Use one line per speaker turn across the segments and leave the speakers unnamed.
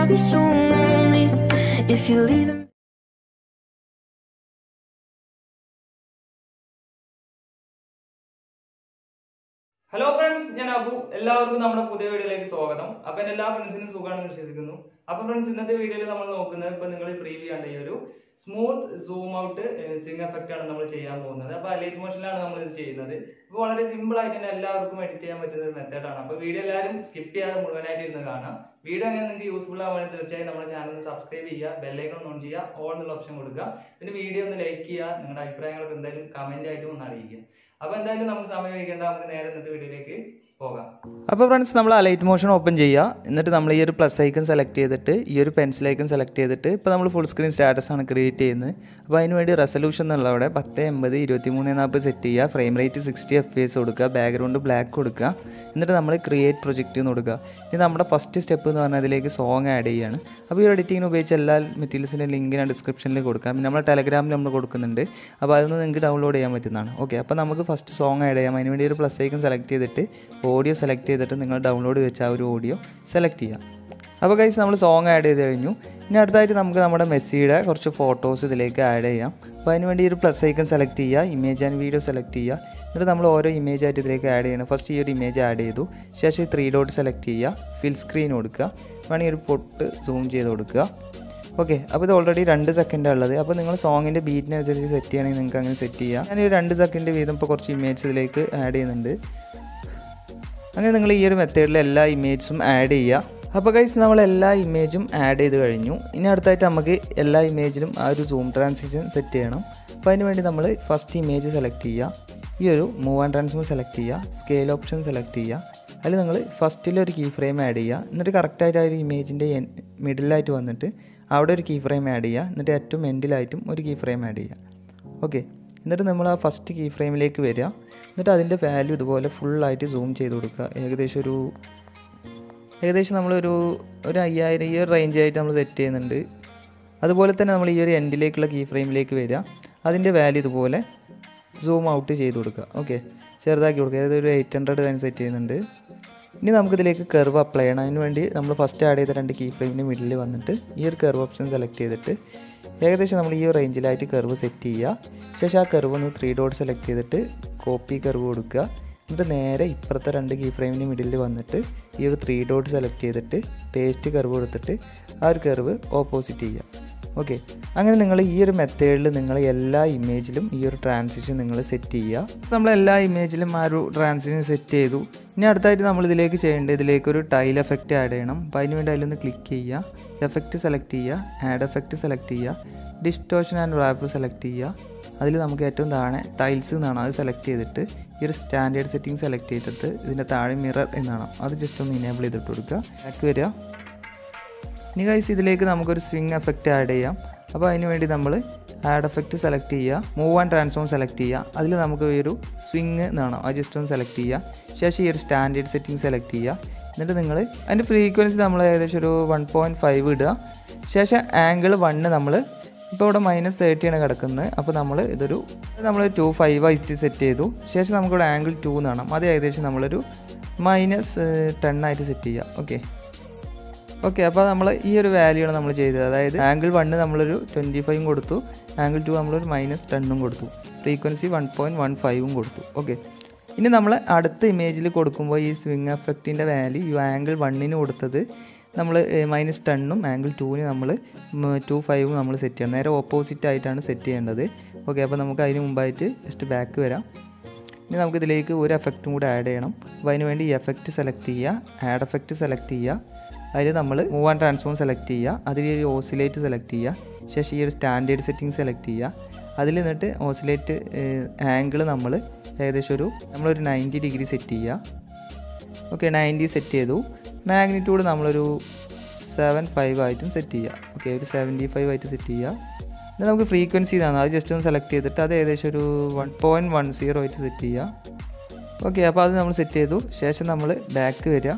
I'll be so lonely if you leave.
Hello friends ഞാൻ അബു എല്ലാവർക്കും നമ്മുടെ പുതിയ വീഡിയോയിലേക്ക് സ്വാഗതം അപ്പൊ എന്റെ എല്ലാ ഫ്രണ്ട്സിനും സുഖമാണെന്ന് വിശ്വസിക്കുന്നു അപ്പൊ ഫ്രണ്ട്സ് ഇന്നത്തെ വീഡിയോയിൽ നമ്മൾ നോക്കുന്നത് ഇപ്പൊ നിങ്ങൾ പ്രീവ്യൂ കണ്ട ഈ ഒരു smooth zoom out swing effect ആണ് നമ്മൾ ചെയ്യാൻ പോകുന്നത് അപ്പൊ ലൈറ്റ് മോഷനിലാണ് നമ്മൾ ഇത് ചെയ്യുന്നത് അപ്പൊ വളരെ സിമ്പിൾ ആയിട്ട് തന്നെ എല്ലാവർക്കും എഡിറ്റ് ചെയ്യാൻ പറ്റുന്ന ഒരു മെത്തേഡാണ് അപ്പൊ വീഡിയോ എല്ലാവരും സ്കിപ്പ് ചെയ്യാതെ മുഴുവനായിട്ട് ഇരുന്ന് കാണാം വീഡിയോ അങ്ങനെ നിങ്ങൾക്ക് യൂസ്ഫുൾ ആവുകയാണെങ്കിൽ തീർച്ചയായും നമ്മുടെ ചാനൽ ഒന്ന് സബ്സ്ക്രൈബ് ചെയ്യുക ബെല്ലൈക്കൺ ഓൺ ചെയ്യുക ഓൾ എന്നുള്ള ഓപ്ഷൻ കൊടുക്കുക പിന്നെ വീഡിയോ ഒന്ന് ലൈക്ക് ചെയ്യുക നിങ്ങളുടെ അഭിപ്രായങ്ങളൊക്കെ എന്തായാലും കമന്റ് ആയിട്ട് ഒന്ന് അറിയിക്കുക അപ്പൊ എന്തായാലും നമുക്ക് സമയം വയ്ക്കേണ്ട നമുക്ക് നേരെ ഇന്നത്തെ വീഡിയോയിലേക്ക് പോകാം
അപ്പോൾ ഫ്രണ്ട്സ് നമ്മൾ അലൈറ്റ് മോഷൻ ഓപ്പൺ ചെയ്യുക എന്നിട്ട് നമ്മൾ ഈ ഒരു പ്ലസ് ഐക്കൺ സെലക്ട് ചെയ്തിട്ട് ഈ ഒരു പെൻസിൽ ഐക്കൺ സെലക്ട് ചെയ്തിട്ട് ഇപ്പോൾ നമ്മൾ ഫുൾ സ്ക്രീൻ സ്റ്റാറ്റസ് ആണ് ക്രിയേറ്റ് ചെയ്യുന്നത് അപ്പോൾ അതിന് വേണ്ടി റെസൊല്യൂഷൻ എന്നുള്ള അവിടെ പത്ത് എൺപത് ഇരുപത്തി മൂന്ന് നാൽപ്പത് സെറ്റ് ചെയ്യുക frame rate sixty F S കൊടുക്കുക ബാക്ക്ഗ്രൗണ്ട് ബ്ലാക്ക് കൊടുക്കുക എന്നിട്ട് നമ്മൾ ക്രിയേറ്റ് പ്രൊജക്റ്റ് എന്ന് കൊടുക്കുക ഇനി നമ്മുടെ ഫസ്റ്റ് സ്റ്റെപ്പ് എന്ന് പറഞ്ഞാൽ അതിലേക്ക് സോങ് ആഡ് ചെയ്യുകയാണ് അപ്പോൾ ഈ എഡിറ്റിങ്ങിന് ഉപയോഗിച്ച എല്ലാ മെറ്റീരിയൽസിൻ്റെ ലിങ്ക് ഞാൻ ഡിസ്ക്രിപ്ഷനിൽ കൊടുക്കാം പിന്നെ നമ്മുടെ ടെലഗ്രാമിൽ നമ്മൾ കൊടുക്കുന്നുണ്ട് അപ്പോൾ അതൊന്ന് നിങ്ങൾക്ക് ഡൗൺലോഡ് ചെയ്യാൻ പറ്റുന്നതാണ് ഓക്കെ അപ്പോൾ നമുക്ക് ഫസ്റ്റ് സോങ് ആഡ് ചെയ്യാം അതിന് വേണ്ടി ഒരു പ്ലസ് ഐക്കൺ സെലക്ട് ചെയ്തിട്ട് ഓഡിയോ സെലക്ട് ചെയ്തിട്ട് നിങ്ങൾ ഡൗൺലോഡ് വെച്ച ആ ഒരു ഓഡിയോ സെലക്ട് ചെയ്യാം അപ്പോൾ കൈസ് നമ്മൾ സോങ് ആഡ് ചെയ്ത് കഴിഞ്ഞു ഇനി അടുത്തായിട്ട് നമുക്ക് നമ്മുടെ മെസ്സിയുടെ കുറച്ച് ഫോട്ടോസ് ഇതിലേക്ക് ആഡ് ചെയ്യാം അപ്പോൾ അതിന് വേണ്ടി ഒരു പ്ലസ് ഐക്കൺ സെലക്ട് ചെയ്യുക ഇമേജ് ആൻഡ് വീഡിയോ സെലക്ട് ചെയ്യുക എന്നിട്ട് നമ്മൾ ഓരോ ഇമേജ് ആയിട്ട് ഇതിലേക്ക് ആഡ് ചെയ്യണം ഫസ്റ്റ് ഈ ഒരു ഇമേജ് ആഡ് ചെയ്തു ശേഷം ഈ ത്രീ ഡോട്ട് സെലക്ട് ചെയ്യുക ഫിൽ സ്ക്രീൻ കൊടുക്കുക വേണമെങ്കിൽ ഒരു പൊട്ട് സൂം ചെയ്ത് കൊടുക്കുക ഓക്കെ അപ്പോൾ ഇത് ഓൾറെഡി രണ്ട് സെക്കൻഡാണ് ഉള്ളത് അപ്പോൾ നിങ്ങൾ സോങ്ങിൻ്റെ ബീറ്റിനനുസരിച്ച് സെറ്റ് ചെയ്യണമെങ്കിൽ നിങ്ങൾക്ക് അങ്ങനെ സെറ്റ് ചെയ്യാം ഞാൻ ഈ രണ്ട് സെക്കൻഡ് വീതം ഇപ്പോൾ കുറച്ച് ഇമേജ് ഇതിലേക്ക് ആഡ് ചെയ്യുന്നുണ്ട് അങ്ങനെ നിങ്ങൾ ഈ ഒരു മെത്തേഡിൽ എല്ലാ ഇമേജും ആഡ് ചെയ്യുക അപ്പോൾ ഗൈസ് നമ്മൾ എല്ലാ ഇമേജും ആഡ് ചെയ്ത് കഴിഞ്ഞു ഇനി അടുത്തായിട്ട് നമുക്ക് എല്ലാ ഇമേജിലും ആ ഒരു സൂം ട്രാൻസിഷൻ സെറ്റ് ചെയ്യണം അപ്പോൾ അതിന് വേണ്ടി നമ്മൾ ഫസ്റ്റ് ഇമേജ് സെലക്ട് ചെയ്യുക ഈ ഒരു മൂവ് ആൻഡ് ട്രാൻസ്ഫോം സെലക്ട് ചെയ്യുക സ്കെയിൽ ഓപ്ഷൻ സെലക്ട് ചെയ്യുക അതിൽ നിങ്ങൾ ഫസ്റ്റിൽ ഒരു കീ ഫ്രെയിം ആഡ് ചെയ്യുക എന്നിട്ട് കറക്റ്റായിട്ട് ആ ഒരു ഇമേജിൻ്റെ മിഡിലായിട്ട് വന്നിട്ട് അവിടെ ഒരു കീ ഫ്രെയിം ആഡ് ചെയ്യുക എന്നിട്ട് ഏറ്റവും എൻഡിലായിട്ടും ഒരു കീ ഫ്രെയിം ആഡ് ചെയ്യുക ഓക്കെ എന്നിട്ട് നമ്മൾ ആ ഫസ്റ്റ് കീ ഫ്രെയിമിലേക്ക് വരിക എന്നിട്ട് അതിൻ്റെ വാല്യൂ ഇതുപോലെ ഫുള്ളായിട്ട് സൂം ചെയ്ത് കൊടുക്കുക ഏകദേശം ഒരു ഏകദേശം നമ്മളൊരു ഒരു അയ്യായിരം ഈ ഒരു റേഞ്ച് ആയിട്ട് നമ്മൾ സെറ്റ് ചെയ്യുന്നുണ്ട് അതുപോലെ തന്നെ നമ്മൾ ഈ ഒരു എൻഡിലേക്കുള്ള കീ ഫ്രെയിമിലേക്ക് വരിക അതിൻ്റെ വാല്യൂ ഇതുപോലെ സൂം ഔട്ട് ചെയ്ത് കൊടുക്കുക ഓക്കെ ചെറുതാക്കി കൊടുക്കുക അതായത് ഒരു എയ്റ്റ് ഹൺഡ്രഡ് തന്നെ സെറ്റ് ചെയ്യുന്നുണ്ട് ഇനി നമുക്കിതിലേക്ക് കർവ് അപ്ലൈ ചെയ്യണം അതിന് വേണ്ടി നമ്മൾ ഫസ്റ്റ് ആഡ് ചെയ്ത രണ്ട് കീ ഫ്രെയിമിൻ്റെ മിഡിൽ വന്നിട്ട് ഈ ഒരു കർവ് ഓപ്ഷൻ സെലക്ട് ചെയ്തിട്ട് ഏകദേശം നമ്മൾ ഈ ഒരു റേഞ്ചിലായിട്ട് കർവ് സെറ്റ് ചെയ്യുക ശേഷം ആ കർവ് ഒന്ന് ത്രീ ഡോട്ട് സെലക്ട് ചെയ്തിട്ട് കോപ്പി കർവ് കൊടുക്കുക എന്നിട്ട് നേരെ ഇപ്പുറത്തെ രണ്ട് കീ ഫ്രെയിമിന് മിഡിൽ വന്നിട്ട് ഈ ഒരു ത്രീ ഡോട്ട് സെലക്ട് ചെയ്തിട്ട് പേസ്റ്റ് കർവ് കൊടുത്തിട്ട് ആ ഒരു കർവ് ഓപ്പോസിറ്റ് ചെയ്യുക ഓക്കെ അങ്ങനെ നിങ്ങൾ ഈ ഒരു മെത്തേഡിൽ നിങ്ങൾ എല്ലാ ഇമേജിലും ഈ ഒരു ട്രാൻസിഷൻ നിങ്ങൾ സെറ്റ് ചെയ്യുക നമ്മൾ എല്ലാ ഇമേജിലും ആ ഒരു ട്രാൻസിഷൻ സെറ്റ് ചെയ്തു ഇനി അടുത്തായിട്ട് നമ്മൾ ഇതിലേക്ക് ചെയ്യേണ്ടത് ഇതിലേക്ക് ഒരു ടൈൽ എഫക്റ്റ് ആഡ് ചെയ്യണം അപ്പോൾ അതിന് വേണ്ടി അതിലൊന്ന് ക്ലിക്ക് ചെയ്യുക എഫക്റ്റ് സെലക്ട് ചെയ്യുക ആഡ് എഫക്റ്റ് സെലക്ട് ചെയ്യുക ഡിസ്റ്റോഷൻ ആൻഡ് റാപ്പ് സെലക്ട് ചെയ്യുക അതിൽ നമുക്ക് ഏറ്റവും താഴെ ടൈൽസ് എന്നാണ് അത് സെലക്ട് ചെയ്തിട്ട് ഈ ഒരു സ്റ്റാൻഡേർഡ് സെറ്റിംഗ് സെലക്ട് ചെയ്തിട്ട് ഇതിൻ്റെ താഴെ മിറർ എന്നാണ് അത് ജസ്റ്റ് ഒന്ന് ഇനേബിൾ ചെയ്തിട്ട് കൊടുക്കുക ബാക്ക് വരിക ഇനി കൈസ് ഇതിലേക്ക് നമുക്കൊരു സ്വിങ് എഫക്റ്റ് ആഡ് ചെയ്യാം അപ്പോൾ അതിന് വേണ്ടി നമ്മൾ ആഡ് എഫക്റ്റ് സെലക്ട് ചെയ്യുക മൂവ് ആൻഡ് ട്രാൻസ്ഫോം സെലക്ട് ചെയ്യുക അതിൽ നമുക്ക് ഈ ഒരു സ്വിങ് എന്നാണ് അത് ജസ്റ്റ് ഒന്ന് സെലക്ട് ചെയ്യുക ശേഷം ഈ ഒരു സ്റ്റാൻഡേർഡ് സെറ്റിംഗ് സെലക്ട് ചെയ്യുക എന്നിട്ട് നിങ്ങൾ അതിൻ്റെ ഫ്രീക്വൻസി നമ്മൾ ഏകദേശം ഒരു വൺ പോയിൻറ്റ് ഫൈവ് ഇടുക ശേഷം ആംഗിൾ വണ്ണ് നമ്മൾ ഇപ്പോൾ ഇവിടെ മൈനസ് തേർട്ടിയാണ് കിടക്കുന്നത് അപ്പോൾ നമ്മൾ ഇതൊരു നമ്മൾ ടു ഫൈവ് ആയിട്ട് സെറ്റ് ചെയ്തു ശേഷം നമുക്കിവിടെ ആംഗിൾ ടു എന്ന് കാണാം അത് ഏകദേശം നമ്മളൊരു മൈനസ് ടെൻ ആയിട്ട് സെറ്റ് ചെയ്യുക ഓക്കെ ഓക്കെ അപ്പോൾ നമ്മൾ ഈ ഒരു വാല്യൂ ആണ് നമ്മൾ ചെയ്തത് അതായത് ആംഗിൾ വണ്ണ് നമ്മളൊരു ട്വൻറ്റി ഫൈവും കൊടുത്തു ആംഗിൾ ടു നമ്മളൊരു മൈനസ് ടെണ്ണും കൊടുത്തു ഫ്രീക്വൻസി വൺ പോയിൻറ്റ് വൺ ഫൈവും കൊടുത്തു ഓക്കെ ഇനി നമ്മൾ അടുത്ത ഇമേജിൽ കൊടുക്കുമ്പോൾ ഈ സ്വിങ് എഫക്റ്റിൻ്റെ വാല്യൂ ഈ ആംഗിൾ വണ്ണിന് കൊടുത്തത് നമ്മൾ മൈനസ് ടെണ്ണും ആംഗിൾ ടൂവിന് നമ്മൾ ടു ഫൈവും നമ്മൾ സെറ്റ് ചെയ്യണം നേരെ ഓപ്പോസിറ്റ് ആയിട്ടാണ് സെറ്റ് ചെയ്യേണ്ടത് ഓക്കെ അപ്പോൾ നമുക്ക് അതിന് മുമ്പായിട്ട് ജസ്റ്റ് ബാക്ക് വരാം ഇനി നമുക്കിതിലേക്ക് ഒരു എഫക്റ്റും കൂടി ആഡ് ചെയ്യണം അപ്പോൾ അതിന് വേണ്ടി എഫക്റ്റ് സെലക്ട് ചെയ്യുക ആഡ് എഫക്റ്റ് സെലക്ട് ചെയ്യുക അതിൽ നമ്മൾ മൂവ് ആൻഡ് ട്രാൻസ്ഫോം സെലക്ട് ചെയ്യുക അതിൽ ഈ ഓസിലേറ്റ് സെലക്ട് ചെയ്യുക ശേഷം ഈ ഒരു സ്റ്റാൻഡേർഡ് സെറ്റിംഗ് സെലക്ട് ചെയ്യുക അതിൽ നിന്നിട്ട് ഓസിലേറ്റ് ആംഗിൾ നമ്മൾ ഏകദേശം ഒരു നമ്മളൊരു നയൻറ്റി ഡിഗ്രി സെറ്റ് ചെയ്യുക ഓക്കെ നയൻറ്റി സെറ്റ് ചെയ്തു മാഗ്നിറ്റ്യൂഡ് നമ്മളൊരു സെവൻ ഫൈവ് ആയിട്ടും സെറ്റ് ചെയ്യുക ഓക്കെ ഒരു സെവൻറ്റി ഫൈവ് ആയിട്ട് സെറ്റ് ചെയ്യുക എന്നാൽ നമുക്ക് ഫ്രീക്വൻസി ഇതാണ് അത് ജസ്റ്റ് ഒന്ന് സെലക്ട് ചെയ്തിട്ട് അത് ഏകദേശം ഒരു വൺ പോയിൻറ്റ് വൺ സീറോ ആയിട്ട് സെറ്റ് ചെയ്യുക ഓക്കെ അപ്പോൾ അത് നമ്മൾ സെറ്റ് ചെയ്തു ശേഷം നമ്മൾ ബാക്ക് വരിക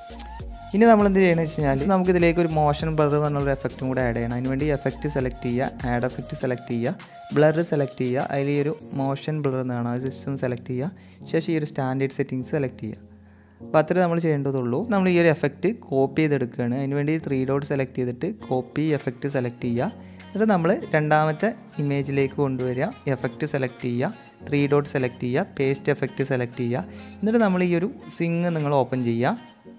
ഇനി നമ്മൾ എന്ത് ചെയ്യണമെന്ന് വെച്ച് കഴിഞ്ഞാൽ നമുക്ക് ഇതിലേക്ക് ഒരു മോഷൻ ബ്ലർ എന്നുള്ള എഫക്റ്റും കൂടെ ആഡ് ചെയ്യണം അതിന് വേണ്ടി എഫക്റ്റ് സെലക്ട് ചെയ്യുക ആഡ് എഫക്റ്റ് സെലക്ട് ചെയ്യുക ബ്ലർ സെലക്ട് ചെയ്യുക അതിൽ ഈ ഒരു മോഷൻ ബ്ലർ എന്നാണ് അത് സിസ്റ്റം സെലക്ട് ചെയ്യുക ശേഷം ഈ ഒരു സ്റ്റാൻഡേർഡ് സെറ്റിങ്സ് സെലക്ട് ചെയ്യുക അപ്പോൾ അത്രേ നമ്മൾ ചെയ്യേണ്ടതുള്ളൂ നമ്മൾ ഈ ഒരു എഫക്റ്റ് കോപ്പി ചെയ്തെടുക്കുകയാണ് അതിന് വേണ്ടി ത്രീ ഡോട്ട് സെലക്ട് ചെയ്തിട്ട് കോപ്പി എഫക്റ്റ് സെലക്ട് ചെയ്യുക എന്നിട്ട് നമ്മൾ രണ്ടാമത്തെ ഇമേജിലേക്ക് കൊണ്ടുവരിക എഫക്റ്റ് സെലക്ട് ചെയ്യുക ത്രീ ഡോട്ട് സെലക്ട് ചെയ്യുക പേസ്റ്റ് എഫക്റ്റ് സെലക്ട് ചെയ്യുക എന്നിട്ട് നമ്മൾ ഈ ഒരു സിങ് നിങ്ങൾ ഓപ്പൺ ചെയ്യുക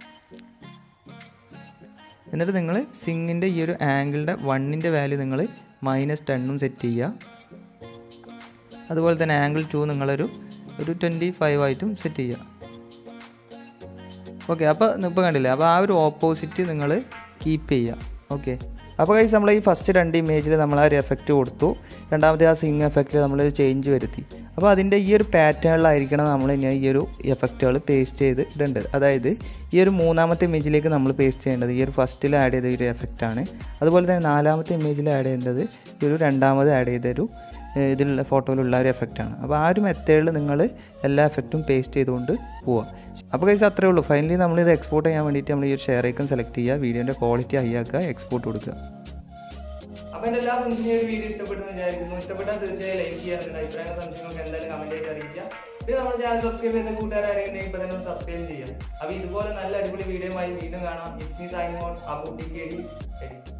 എന്നിട്ട് നിങ്ങൾ സിങ്ങിൻ്റെ ഈ ഒരു ആംഗിളിൻ്റെ വണ്ണിൻ്റെ വാല്യൂ നിങ്ങൾ മൈനസ് ടെണ്ണും സെറ്റ് ചെയ്യുക അതുപോലെ തന്നെ ആംഗിൾ ടു നിങ്ങളൊരു ഒരു ട്വൻറ്റി ഫൈവ് ആയിട്ടും സെറ്റ് ചെയ്യുക ഓക്കെ അപ്പോൾ ഇപ്പോൾ കണ്ടില്ലേ അപ്പോൾ ആ ഒരു ഓപ്പോസിറ്റ് നിങ്ങൾ കീപ്പ് ചെയ്യുക ഓക്കെ അപ്പോൾ കൈസ് നമ്മൾ ഈ ഫസ്റ്റ് രണ്ട് ഇമേജിൽ നമ്മൾ ആ ഒരു എഫക്റ്റ് കൊടുത്തു രണ്ടാമത്തെ ആ സിങ് എഫക്റ്റിൽ നമ്മൾ ചേഞ്ച് വരുത്തി അപ്പോൾ അതിൻ്റെ ഈ ഒരു പാറ്റേണിലായിരിക്കണം നമ്മൾ ഇനി ഈ ഒരു എഫക്റ്റുകൾ പേസ്റ്റ് ചെയ്ത് ഇടേണ്ടത് അതായത് ഈ ഒരു മൂന്നാമത്തെ ഇമേജിലേക്ക് നമ്മൾ പേസ്റ്റ് ചെയ്യേണ്ടത് ഈ ഒരു ഫസ്റ്റിൽ ആഡ് ചെയ്ത ഒരു എഫക്റ്റാണ് അതുപോലെ തന്നെ നാലാമത്തെ ഇമേജിൽ ആഡ് ചെയ്യേണ്ടത് ഈ ഒരു രണ്ടാമത് ആഡ് ചെയ്തൊരു ഏഹ് ഇതിലുള്ള ഫോട്ടോയിലുള്ള ഒരു എഫക്റ്റാണ് അപ്പോൾ ആ ഒരു മെത്തേഡിൽ നിങ്ങൾ എല്ലാ എഫക്റ്റും പേസ്റ്റ് ചെയ്തുകൊണ്ട് പോവുക അപ്പോൾ കൈസ് അത്രേ ഉള്ളൂ ഫൈനലി നമ്മളിത് എക്സ്പോർട്ട് ചെയ്യാൻ വേണ്ടിയിട്ട് നമ്മൾ ഈ ഒരു ഷെയർ ഐക്കൺ സെലക്ട് ചെയ്യുക വീഡിയോൻ്റെ ക്വാളിറ്റി ഹൈ ആക്കുക എക്സ്പോർട്ട് കൊടുക്കുക
അപ്പൊ എന്റെ എല്ലാ ഫ്രണ്ട്സിനും ഈ വീഡിയോ ഇഷ്ടപ്പെട്ടെന്ന് വിചാരിക്കുന്നു ഇഷ്ടപ്പെട്ടാൽ തീർച്ചയായും ലൈക്ക് ചെയ്യുക നിങ്ങളുടെ അഭിപ്രായങ്ങൾ സംശയങ്ങൾക്ക് എന്തായാലും കമന്റ് ആയിട്ട് അറിയിക്കുക പിന്നെ നമ്മുടെ ചാനൽ സബ്സ്ക്രൈബ് ചെയ്ത കൂട്ടുകാരെങ്കിലും ഇപ്പൊ തന്നെ സബ്സ്ക്രൈബ് ചെയ്യാം അപ്പൊ ഇതുപോലെ നല്ല അടിപൊളി വീഡിയോ ആയി വീണ്ടും കാണാം it's me signing out Abu T K D